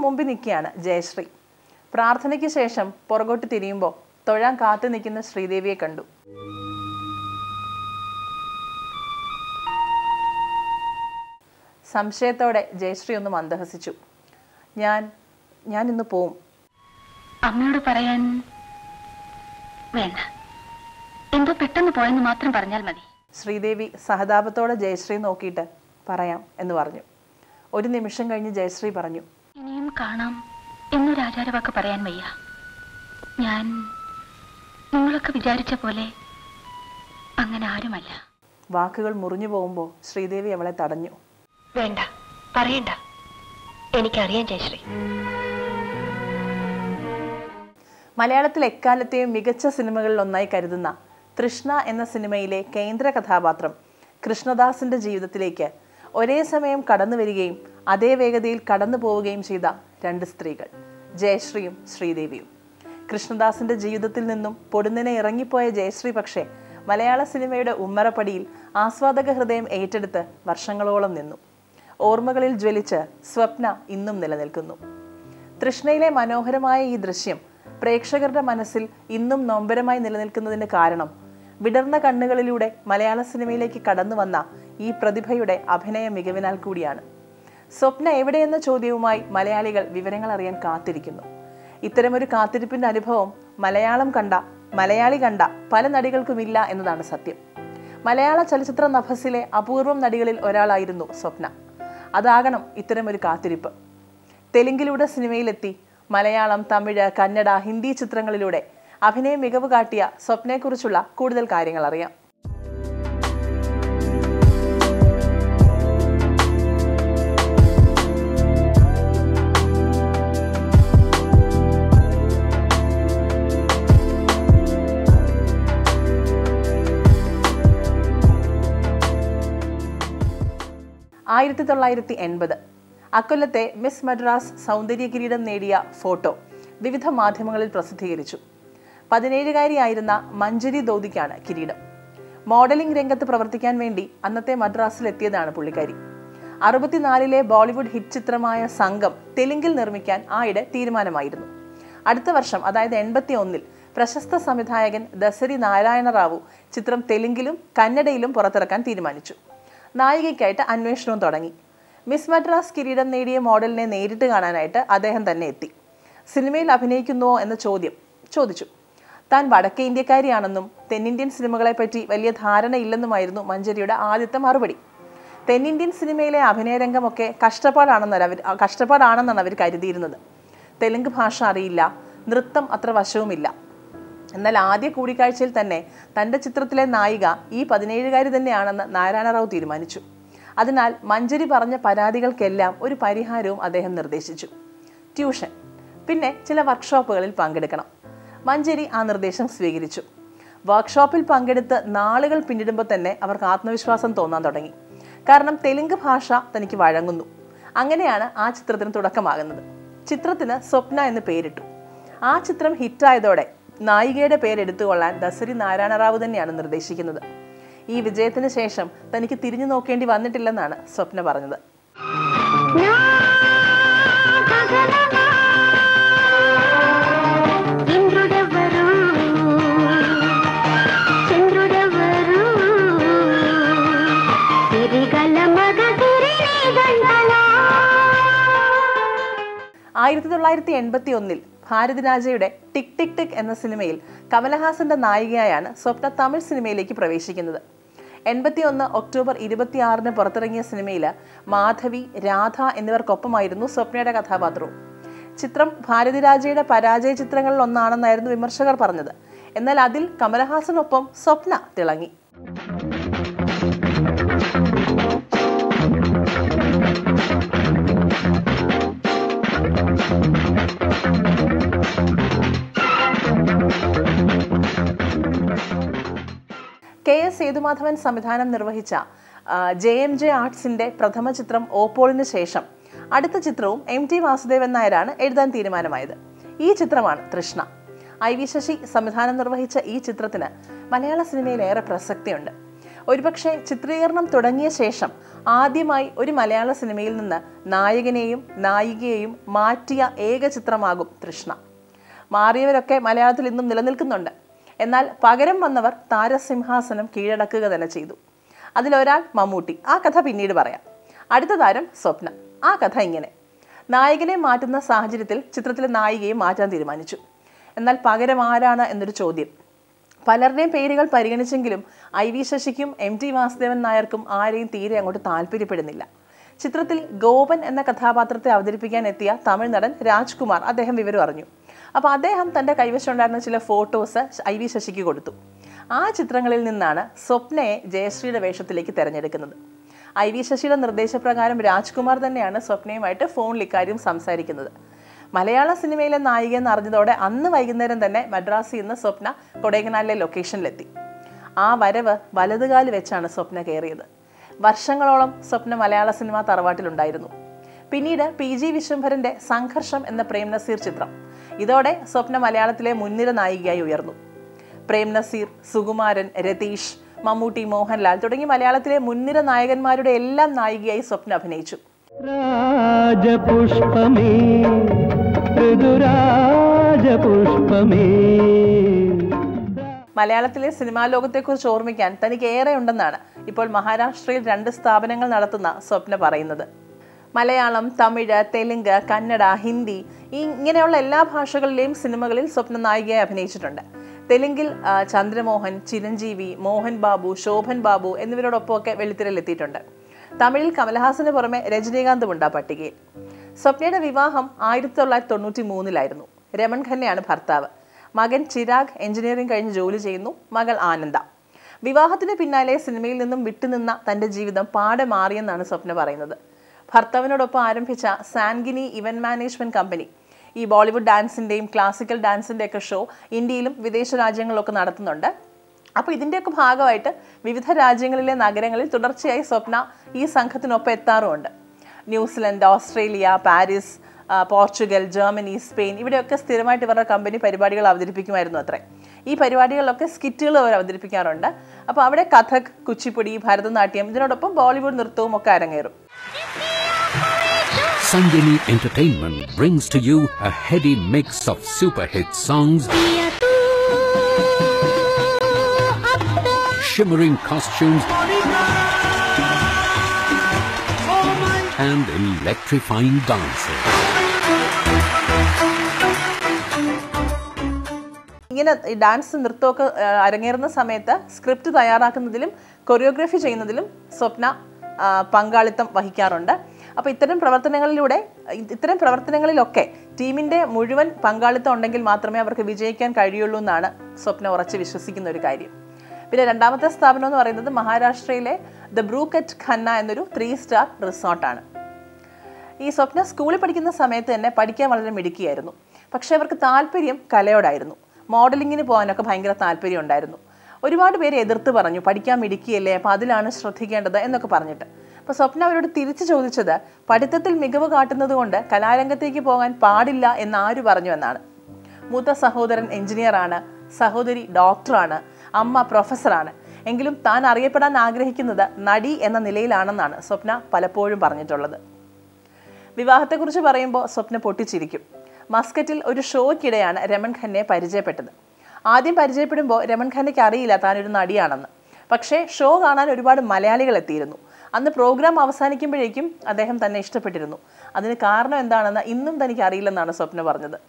മുമ്പിൽ നിൽക്കുകയാണ് ജയശ്രീ പ്രാർത്ഥനയ്ക്ക് ശേഷം പുറകോട്ട് തിരിയുമ്പോൾ തൊഴാൻ കാത്തു നിൽക്കുന്ന ശ്രീദേവിയെ കണ്ടു സംശയത്തോടെ ജയശ്രീ ഒന്ന് മന്ദഹസിച്ചു ഞാൻ ഞാൻ ഇന്ന് പോവും അമ്മയോട് പറയാൻ വേണ്ട എന്തോ പെട്ടെന്ന് പോയെന്ന് മാത്രം പറഞ്ഞാൽ മതി ശ്രീദേവി സഹതാപത്തോടെ ജയശ്രീ നോക്കിയിട്ട് പറയാം എന്ന് പറഞ്ഞു ഒരു നിമിഷം കഴിഞ്ഞ് ജയശ്രീ പറഞ്ഞു ഇനിയും കാണാം എന്നൊരു ആചാരവാക്ക് പറയാൻ വയ്യ ഞാൻ നിങ്ങളൊക്കെ വിചാരിച്ച പോലെ അങ്ങനെ ആരുമല്ല വാക്കുകൾ മുറിഞ്ഞു പോകുമ്പോൾ ശ്രീദേവി അവളെ തടഞ്ഞു വേണ്ട പറയണ്ട എനിക്കറിയാം ജയശ്രീ മലയാളത്തിൽ എക്കാലത്തെയും മികച്ച സിനിമകളിൽ ഒന്നായി കരുതുന്ന തൃഷ്ണ എന്ന സിനിമയിലെ കേന്ദ്ര കഥാപാത്രം കൃഷ്ണദാസിന്റെ ജീവിതത്തിലേക്ക് ഒരേ സമയം കടന്നു വരികയും അതേ വേഗതയിൽ കടന്നു പോവുകയും ചെയ്ത രണ്ട് സ്ത്രീകൾ ജയശ്രീയും ശ്രീദേവിയും കൃഷ്ണദാസിന്റെ ജീവിതത്തിൽ നിന്നും പൊടുന്നിനെ ഇറങ്ങിപ്പോയ ജയശ്രീ പക്ഷേ മലയാള സിനിമയുടെ ഉമ്മറപ്പടിയിൽ ആസ്വാദക ഹൃദയം ഏറ്റെടുത്ത് വർഷങ്ങളോളം നിന്നു ഓർമ്മകളിൽ ജ്വലിച്ച് സ്വപ്ന ഇന്നും നിലനിൽക്കുന്നു തൃഷ്ണയിലെ മനോഹരമായ ഈ ദൃശ്യം പ്രേക്ഷകരുടെ മനസ്സിൽ ഇന്നും നൊമ്പരമായി നിലനിൽക്കുന്നതിന് കാരണം വിടർന്ന കണ്ണുകളിലൂടെ മലയാള സിനിമയിലേക്ക് കടന്നു വന്ന ഈ പ്രതിഭയുടെ അഭിനയ മികവിനാൽ കൂടിയാണ് സ്വപ്ന എവിടെയെന്ന ചോദ്യവുമായി മലയാളികൾ വിവരങ്ങൾ അറിയാൻ കാത്തിരിക്കുന്നു ഇത്തരമൊരു കാത്തിരിപ്പിന്റെ അനുഭവം മലയാളം കണ്ട മലയാളി കണ്ട പല നടികൾക്കുമില്ല എന്നതാണ് സത്യം മലയാള ചലച്ചിത്ര നഭസിലെ അപൂർവം നടികളിൽ ഒരാളായിരുന്നു സ്വപ്ന അതാകണം ഇത്തരമൊരു കാത്തിരിപ്പ് തെലുങ്കിലൂടെ സിനിമയിലെത്തി മലയാളം തമിഴ് കന്നഡ ഹിന്ദി ചിത്രങ്ങളിലൂടെ അഭിനയ മികവ് കാട്ടിയ സ്വപ്നയെക്കുറിച്ചുള്ള കൂടുതൽ കാര്യങ്ങൾ അറിയാം ആയിരത്തി തൊള്ളായിരത്തി എൺപത് അക്കൊല്ലത്തെ മിസ് മദ്രാസ് സൗന്ദര്യ കിരീടം നേടിയ ഫോട്ടോ വിവിധ മാധ്യമങ്ങളിൽ പ്രസിദ്ധീകരിച്ചു പതിനേഴുകാരിയായിരുന്ന മഞ്ജരി ദോദിക്കാണ് കിരീടം മോഡലിംഗ് രംഗത്ത് പ്രവർത്തിക്കാൻ വേണ്ടി അന്നത്തെ മദ്രാസിലെത്തിയതാണ് പുള്ളിക്കാരി അറുപത്തിനാലിലെ ബോളിവുഡ് ഹിറ്റ് ചിത്രമായ സംഘം തെലുങ്കിൽ നിർമ്മിക്കാൻ ആയിടെ തീരുമാനമായിരുന്നു അടുത്ത വർഷം അതായത് എൺപത്തി ഒന്നിൽ പ്രശസ്ത സംവിധായകൻ ദസരി നാരായണ റാവു ചിത്രം തെലുങ്കിലും കന്നഡയിലും പുറത്തിറക്കാൻ തീരുമാനിച്ചു നായികയ്ക്കായിട്ട് അന്വേഷണവും തുടങ്ങി മിസ് മദ്രാസ് കിരീടം നേടിയ മോഡലിനെ നേരിട്ട് കാണാനായിട്ട് അദ്ദേഹം തന്നെ എത്തി സിനിമയിൽ അഭിനയിക്കുന്നുവോ എന്ന ചോദ്യം ചോദിച്ചു താൻ വടക്കേ ഇന്ത്യക്കാരിയാണെന്നും തെന്നിന്ത്യൻ സിനിമകളെപ്പറ്റി വലിയ ധാരണയില്ലെന്നുമായിരുന്നു മഞ്ജരിയുടെ ആദ്യത്തെ മറുപടി തെന്നിന്ത്യൻ സിനിമയിലെ അഭിനയരംഗമൊക്കെ കഷ്ടപ്പാടാണെന്നാണ് അവർ കഷ്ടപ്പാടാണെന്നാണ് അവർ കരുതിയിരുന്നത് തെലുങ്ക് ഭാഷ അറിയില്ല നൃത്തം അത്ര വശവുമില്ല എന്നാൽ ആദ്യ കൂടിക്കാഴ്ചയിൽ തന്നെ തൻ്റെ ചിത്രത്തിലെ നായിക ഈ പതിനേഴുകാരി തന്നെയാണെന്ന് നാരായണ റാവു തീരുമാനിച്ചു അതിനാൽ മഞ്ജരി പറഞ്ഞ പരാതികൾക്കെല്ലാം ഒരു പരിഹാരവും അദ്ദേഹം നിർദ്ദേശിച്ചു ട്യൂഷൻ പിന്നെ ചില വർക്ക്ഷോപ്പുകളിൽ പങ്കെടുക്കണം മഞ്ജരി ആ നിർദ്ദേശം സ്വീകരിച്ചു വർക്ക്ഷോപ്പിൽ പങ്കെടുത്ത് നാളുകൾ പിന്നിടുമ്പോൾ തന്നെ അവർക്ക് ആത്മവിശ്വാസം തോന്നാൻ തുടങ്ങി കാരണം തെലുങ്ക് ഭാഷ തനിക്ക് വഴങ്ങുന്നു അങ്ങനെയാണ് ആ ചിത്രത്തിന് തുടക്കമാകുന്നത് ചിത്രത്തിന് സ്വപ്ന എന്ന് പേരിട്ടു ആ ചിത്രം ഹിറ്റായതോടെ നായികയുടെ പേരെടുത്തുകൊള്ളാൻ ദസരി നാരായണ റാവു തന്നെയാണ് നിർദ്ദേശിക്കുന്നത് ഈ വിജയത്തിന് ശേഷം തനിക്ക് തിരിഞ്ഞു നോക്കേണ്ടി വന്നിട്ടില്ലെന്നാണ് സ്വപ്ന പറഞ്ഞത് ఇంద్రుడెవరు చంద్రుడెవరు సిరిగల మగ సిరిని గంటలా ആയിരത്തി തൊള്ളായിരത്തി എൺപത്തി ഒന്നിൽ ഭാരതിരാജയുടെ ടിക് ടിക് ടിക് എന്ന സിനിമയിൽ കമലഹാസന്റെ നായികയായാണ് സ്വപ്ന തമിഴ് സിനിമയിലേക്ക് പ്രവേശിക്കുന്നത് എൺപത്തി ഒന്ന് ഒക്ടോബർ ഇരുപത്തിയാറിന് പുറത്തിറങ്ങിയ സിനിമയിൽ മാധവി രാധ എന്നിവർക്കൊപ്പമായിരുന്നു സ്വപ്നയുടെ കഥാപാത്രവും ചിത്രം ഭാരതിരാജയുടെ പരാജയ ചിത്രങ്ങളിൽ ഒന്നാണെന്നായിരുന്നു വിമർശകർ പറഞ്ഞത് എന്നാൽ അതിൽ കമലഹാസനൊപ്പം സ്വപ്ന തിളങ്ങി കെ എസ് സേതുമാധവൻ സംവിധാനം നിർവഹിച്ച ജെ എം ജെ ആർട്സിന്റെ പ്രഥമ ചിത്രം ഓപ്പോളിന് ശേഷം അടുത്ത ചിത്രവും എം ടി വാസുദേവൻ നായരാണ് എഴുതാൻ തീരുമാനമായത് ഈ ചിത്രമാണ് തൃഷ്ണ ഐ വി ശശി സംവിധാനം നിർവഹിച്ച ഈ ചിത്രത്തിന് മലയാള സിനിമയിൽ ഏറെ പ്രസക്തിയുണ്ട് ഒരുപക്ഷെ ചിത്രീകരണം തുടങ്ങിയ ശേഷം ആദ്യമായി ഒരു മലയാള സിനിമയിൽ നിന്ന് നായകനെയും നായികയെയും മാറ്റിയ ഏക ചിത്രമാകും തൃഷ്ണ മാറിയവരൊക്കെ മലയാളത്തിൽ ഇന്നും നിലനിൽക്കുന്നുണ്ട് എന്നാൽ പകരം വന്നവർ താരസിംഹാസനം കീഴടക്കുക തന്നെ ചെയ്തു അതിലൊരാൾ മമ്മൂട്ടി ആ കഥ പിന്നീട് പറയാം അടുത്ത താരം സ്വപ്ന ആ കഥ ഇങ്ങനെ നായകനെ മാറ്റുന്ന സാഹചര്യത്തിൽ ചിത്രത്തിലെ നായികയെ മാറ്റാൻ തീരുമാനിച്ചു എന്നാൽ പകരം ആരാണ് എന്നൊരു ചോദ്യം പലരുടെയും പേരുകൾ പരിഗണിച്ചെങ്കിലും ഐ വി ശശിക്കും എം ടി വാസുദേവൻ നായർക്കും ആരെയും തീരെ അങ്ങോട്ട് താല്പര്യപ്പെടുന്നില്ല ചിത്രത്തിൽ ഗോപൻ എന്ന കഥാപാത്രത്തെ അവതരിപ്പിക്കാൻ എത്തിയ തമിഴ് നടൻ രാജ്കുമാർ അദ്ദേഹം വിവരം അറിഞ്ഞു അപ്പോൾ അദ്ദേഹം തൻ്റെ കൈവശമുണ്ടായിരുന്ന ചില ഫോട്ടോസ് ഐ വി ശശിക്ക് കൊടുത്തു ആ ചിത്രങ്ങളിൽ നിന്നാണ് സ്വപ്നയെ ജയശ്രീയുടെ വേഷത്തിലേക്ക് തിരഞ്ഞെടുക്കുന്നത് ഐ വി ശശിയുടെ നിർദ്ദേശപ്രകാരം രാജ്കുമാർ തന്നെയാണ് സ്വപ്നയുമായിട്ട് ഫോണിൽ ഇക്കാര്യം സംസാരിക്കുന്നത് മലയാള സിനിമയിലെ നായിക എന്ന് അറിഞ്ഞതോടെ അന്ന് വൈകുന്നേരം തന്നെ മദ്രാസിൽ നിന്ന് സ്വപ്ന കൊടൈക്കനാലിലെ ലൊക്കേഷനിലെത്തി ആ വരവ് വലതുകാല് വെച്ചാണ് സ്വപ്ന കയറിയത് വർഷങ്ങളോളം സ്വപ്ന മലയാള സിനിമ തറവാട്ടിലുണ്ടായിരുന്നു പിന്നീട് പി ജി വിശ്വംഭരന്റെ സംഘർഷം എന്ന പ്രേം നസീർ ചിത്രം ഇതോടെ സ്വപ്ന മലയാളത്തിലെ മുൻനിര നായികയായി ഉയർന്നു പ്രേം നസീർ സുകുമാരൻ രതീഷ് മമ്മൂട്ടി മോഹൻലാൽ തുടങ്ങി മലയാളത്തിലെ മുൻനിര നായകന്മാരുടെ എല്ലാം നായികയായി സ്വപ്ന അഭിനയിച്ചു രാജപുഷ്പമേ ഋതുരാജപുഷ്പമേ മലയാളത്തിലെ സിനിമാ ലോകത്തെക്കുറിച്ച് ഓർമ്മിക്കാൻ തനിക്ക് ഏറെ ഉണ്ടെന്നാണ് ഇപ്പോൾ മഹാരാഷ്ട്രയിൽ രണ്ട് സ്ഥാപനങ്ങൾ നടത്തുന്ന സ്വപ്ന പറയുന്നത് മലയാളം തമിഴ് തെലുങ്ക് കന്നഡ ഹിന്ദി ഈ ഇങ്ങനെയുള്ള എല്ലാ ഭാഷകളിലെയും സിനിമകളിൽ സ്വപ്ന നായികയായി അഭിനയിച്ചിട്ടുണ്ട് തെലുങ്കിൽ ആ, ചന്ദ്രമോഹൻ ചിരഞ്ജീവി മോഹൻ ബാബു ശോഭൻ ബാബു എന്നിവരോടൊപ്പമൊക്കെ വെള്ളിത്തിരയിലെത്തിയിട്ടുണ്ട് തമിഴിൽ കമലഹാസന് പുറമെ രജനീകാന്തും ഉണ്ട് ആ പട്ടികയിൽ സ്വപ്നയുടെ വിവാഹം ആയിരത്തി തൊള്ളായിരത്തി തൊണ്ണൂറ്റി മൂന്നിലായിരുന്നു രമൺ ഖന്നയാണ് ഭർത്താവ് മകൻ ചിരാഗ് എഞ്ചിനീയറിംഗ് കഴിഞ്ഞ് ജോലി ചെയ്യുന്നു മകൾ ആനന്ദ വിവാഹത്തിന് പിന്നാലെ സിനിമയിൽ നിന്നും വിട്ടുനിന്ന തന്റെ ജീവിതം പാടെ മാറിയെന്നാണ് സ്വപ്ന പറയുന്നത് ഭർത്താവിനോടൊപ്പം ആരംഭിച്ച സാൻഗിനി ഇവന്റ് മാനേജ്മെന്റ് കമ്പനി ഈ ബോളിവുഡ് ഡാൻസിന്റെയും ക്ലാസിക്കൽ ഡാൻസിന്റെ ഒക്കെ ഷോ ഇന്ത്യയിലും വിദേശ രാജ്യങ്ങളിലൊക്കെ നടത്തുന്നുണ്ട് അപ്പോൾ ഇതിൻ്റെയൊക്കെ ഭാഗമായിട്ട് വിവിധ രാജ്യങ്ങളിലെ നഗരങ്ങളിൽ തുടർച്ചയായി സ്വപ്ന ഈ സംഘത്തിനൊപ്പം എത്താറുമുണ്ട് ന്യൂസിലൻഡ് ഓസ്ട്രേലിയ പാരീസ് ആ, പോർച്ചുഗൽ ജർമ്മനി സ്പെയിൻ ഇവിടെയൊക്കെ സ്ഥിരമായിട്ട് ഇവരുടെ കമ്പനി പരിപാടികൾ അവതരിപ്പിക്കുമായിരുന്നു അത്രേ ഈ പരിപാടികളിലൊക്കെ സ്കിറ്റുകൾ അവർ അവതരിപ്പിക്കാറുണ്ട് അപ്പോൾ അവിടെ കഥക് കുച്ചിപ്പുടി ഭരതനാട്യം ഇതിനോടൊപ്പം ബോളിവുഡ് നൃത്തവും ഒക്കെ അരങ്ങേറും Sangini Entertainment brings to you a heady mix of super hit songs, shimmering costumes, and electrifying dancing. ഇങ്ങനെ ഈ ഡാൻസ് നൃത്തമൊക്കെ ആ, അരങ്ങേറുന്ന സമയത്ത് സ്ക്രിപ്റ്റ് തയ്യാറാക്കുന്നതിലും കൊറിയോഗ്രഫി ചെയ്യുന്നതിലും സ്വപ്ന ആ, പങ്കാളിത്തം വഹിക്കാറുണ്ട് അപ്പോൾ ഇത്തരം പ്രവർത്തനങ്ങളിലൂടെ ഇ- ഇത്തരം പ്രവർത്തനങ്ങളിലൊക്കെ ടീമിൻ്റെ മുഴുവൻ പങ്കാളിത്തം ഉണ്ടെങ്കിൽ മാത്രമേ അവർക്ക് വിജയിക്കാൻ കഴിയുള്ളൂ എന്നാണ് സ്വപ്ന ഉറച്ച് വിശ്വസിക്കുന്ന ഒരു കാര്യം പിന്നെ രണ്ടാമത്തെ സ്ഥാപനം എന്ന് പറയുന്നത് മഹാരാഷ്ട്രയിലെ ദ ബ്രൂക്കറ്റ് ഖന്ന എന്നൊരു ത്രീ സ്റ്റാർ റിസോർട്ടാണ് ഈ സ്വപ്ന സ്കൂളിൽ പഠിക്കുന്ന സമയത്ത് തന്നെ പഠിക്കാൻ വളരെ മിടുക്കിയായിരുന്നു പക്ഷേ അവർക്ക് താല്പര്യം കലയോടായിരുന്നു മോഡലിങ്ങിന് പോകാനൊക്കെ ഭയങ്കര താല്പര്യം ഉണ്ടായിരുന്നു ഒരുപാട് പേര് എതിർത്ത് പറഞ്ഞു പഠിക്കാൻ മിടുക്കിയല്ലേ അപ്പോൾ അതിലാണ് ശ്രദ്ധിക്കേണ്ടത് എന്നൊക്കെ പറഞ്ഞിട്ട് അപ്പോൾ സ്വപ്ന അവരോട് തിരിച്ചു ചോദിച്ചത് പഠിത്തത്തിൽ മികവ് കാട്ടുന്നത് കൊണ്ട് കലാരംഗത്തേക്ക് പോകാൻ പാടില്ല എന്ന് ആര് പറഞ്ഞു എന്നാണ് മൂത്ത സഹോദരൻ എഞ്ചിനീയറാണ് സഹോദരി ഡോക്ടറാണ് അമ്മ പ്രൊഫസറാണ് എങ്കിലും താൻ അറിയപ്പെടാൻ ആഗ്രഹിക്കുന്നത് നടി എന്ന നിലയിലാണെന്നാണ് സ്വപ്ന പലപ്പോഴും പറഞ്ഞിട്ടുള്ളത് വിവാഹത്തെക്കുറിച്ച് പറയുമ്പോൾ സ്വപ്ന പൊട്ടിച്ചിരിക്കും മസ്കറ്റിൽ ഒരു ഷോയ്ക്കിടെയാണ് രമൺ ഖന്നയെ പരിചയപ്പെട്ടത് ആദ്യം പരിചയപ്പെടുമ്പോൾ രമൺ ഖന്നയ്ക്ക് അറിയില്ല താനൊരു നടിയാണെന്ന് പക്ഷേ ഷോ കാണാൻ ഒരുപാട് മലയാളികൾ എത്തിയിരുന്നു അന്ന് പ്രോഗ്രാം അവസാനിക്കുമ്പോഴേക്കും അദ്ദേഹം തന്നെ ഇഷ്ടപ്പെട്ടിരുന്നു അതിന് കാരണം എന്താണെന്ന് ഇന്നും തനിക്ക് അറിയില്ലെന്നാണ് സ്വപ്ന പറഞ്ഞത്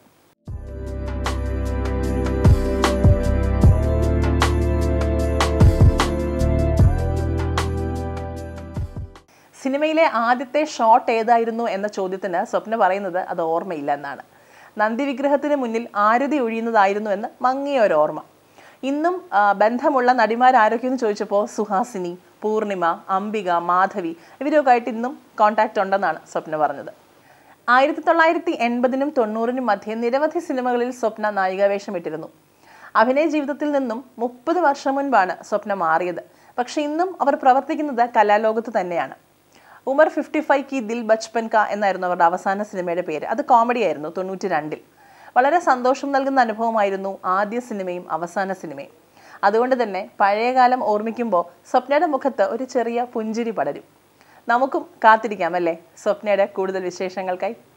സിനിമയിലെ ആദ്യത്തെ ഷോട്ട് ഏതായിരുന്നു എന്ന ചോദ്യത്തിന് സ്വപ്ന പറയുന്നത് അത് ഓർമ്മയില്ല എന്നാണ് നന്ദി വിഗ്രഹത്തിന് മുന്നിൽ ആരതി ഒഴിയുന്നതായിരുന്നു എന്ന് മങ്ങിയ ഒരു ഓർമ്മ ഇന്നും ആ, ബന്ധമുള്ള നടിമാർ ആരൊക്കെയെന്ന് ചോദിച്ചപ്പോൾ സുഹാസിനി പൂർണിമ അംബിക മാധവി ഇവരൊക്കെ ആയിട്ട് ഇന്നും കോണ്ടാക്ട് ഉണ്ടെന്നാണ് സ്വപ്ന പറഞ്ഞത് ആയിരത്തി തൊള്ളായിരത്തി എൺപതിനും തൊണ്ണൂറിനും മധ്യേ നിരവധി സിനിമകളിൽ സ്വപ്ന നായികാവേഷം ഇട്ടിരുന്നു അഭിനയ ജീവിതത്തിൽ നിന്നും മുപ്പത് വർഷം മുൻപാണ് സ്വപ്ന മാറിയത് പക്ഷെ ഇന്നും അവർ പ്രവർത്തിക്കുന്നത് കലാലോകത്ത് തന്നെയാണ് ഉമർ ഫിഫ്റ്റി ഫൈവ് കി ദിൽ ബച്പൻ ക എന്നായിരുന്നു അവരുടെ അവസാന സിനിമയുടെ പേര് അത് കോമഡി ആയിരുന്നു തൊണ്ണൂറ്റി രണ്ടിൽ വളരെ സന്തോഷം നൽകുന്ന അനുഭവമായിരുന്നു ആദ്യ സിനിമയും അവസാന സിനിമയും അതുകൊണ്ട് തന്നെ പഴയകാലം ഓർമ്മിക്കുമ്പോൾ സ്വപ്നയുടെ മുഖത്ത് ഒരു ചെറിയ പുഞ്ചിരി പടരും നമുക്കും കാത്തിരിക്കാം അല്ലേ സ്വപ്നയുടെ കൂടുതൽ വിശേഷങ്ങൾക്കായി